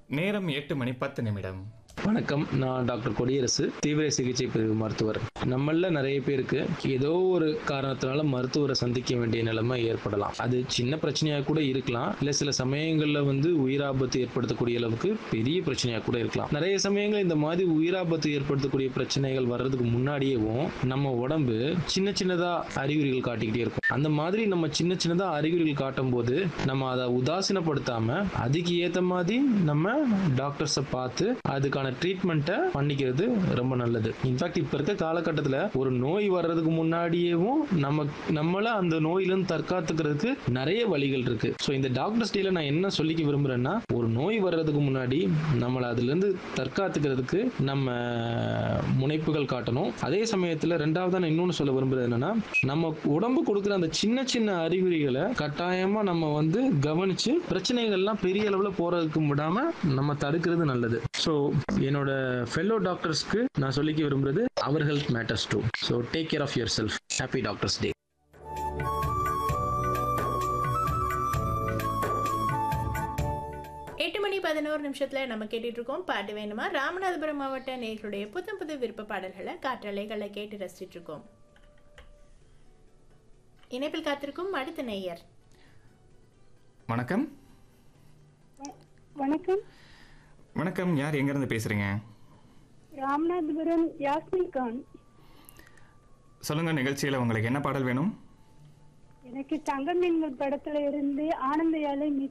நேரம் எட்டு மணி பத்து நிமிடம் வணக்கம் நான் டாக்டர் கொடியரசு தீவிர சிகிச்சை பிரிவு மருத்துவர் நம்மள நிறைய பேருக்கு ஏதோ ஒரு காரணத்தினால மருத்துவரை சந்திக்க வேண்டிய நிலைமை ஏற்படலாம் அது சின்ன பிரச்சனையாக கூட இருக்கலாம் இல்லை சில சமயங்களில் வந்து உயிராபத்து ஏற்படுத்தக்கூடிய அளவுக்கு பெரிய பிரச்சனையாக கூட இருக்கலாம் நிறைய சமயங்கள் இந்த மாதிரி உயிராபத்து ஏற்படுத்தக்கூடிய பிரச்சனைகள் வர்றதுக்கு முன்னாடியேவும் நம்ம உடம்பு சின்ன சின்னதா அறிகுறிகள் காட்டிக்கிட்டே இருக்கும் அந்த மாதிரி நம்ம சின்ன சின்னதா அறிகுறிகள் காட்டும் போது நம்ம அதை உதாசீனப்படுத்தாம அதுக்கு ஏத்த மாதிரி நம்ம டாக்டர்ஸை பார்த்து அதுக்கான ட்ரீட்மெண்ட்டை பண்ணிக்கிறது ரொம்ப நல்லது இன்ஃபேக்ட் இப்போ இருக்க காலகட்டத்தில் ஒரு நோய் வர்றதுக்கு முன்னாடியேவும் நம்ம நம்மள அந்த நோயிலிருந்து தற்காத்துக்கிறதுக்கு நிறைய வழிகள் இருக்கு ஸோ இந்த டாக்டர்ஸ் டேல நான் என்ன சொல்லிக்க விரும்புறேன்னா ஒரு நோய் வர்றதுக்கு முன்னாடி நம்மளை அதுலேருந்து தற்காத்துக்கிறதுக்கு நம்ம முனைப்புகள் காட்டணும் அதே சமயத்தில் ரெண்டாவதா நான் இன்னொன்று சொல்ல விரும்புறது என்னன்னா நம்ம உடம்பு கொடுக்குற அந்த சின்ன சின்ன அறிகுறிகளை கட்டாயமா நம்ம வந்து கவனிச்சு பிரச்சனைகள்லாம் பெரிய அளவுல போறதுக்கு விடாம நம்ம தடுக்கிறது நல்லது ஸோ என்னோட ஃபெல்லோ டாக்டர்ஸ்க்கு நான் சொல்லிக்க விரும்புறது அவர் health matters too so take care of yourself happy doctors day எட்டு மணி பதினோரு நிமிஷத்துல நம்ம கேட்டுட்டு இருக்கோம் பாட்டு வேணுமா ராமநாதபுரம் மாவட்ட நேர்களுடைய புத்தம் புது விருப்ப பாடல்களை காற்றலைகளை கேட்டு ரசிச்சிட்டு இருக்கோம் இணைப்பில் காத்திருக்கும் அடுத்த நேயர் வணக்கம் வணக்கம் வணக்கம் யார் எங்கேருந்து பேசுகிறீங்க ராமநாதபுரம் யாஸ்மின் கான் சொல்லுங்கள் நிகழ்ச்சியில் உங்களுக்கு என்ன பாடல் வேணும் எனக்கு தங்க மீன்கள் படத்துல இருந்து ஆனந்த யாழை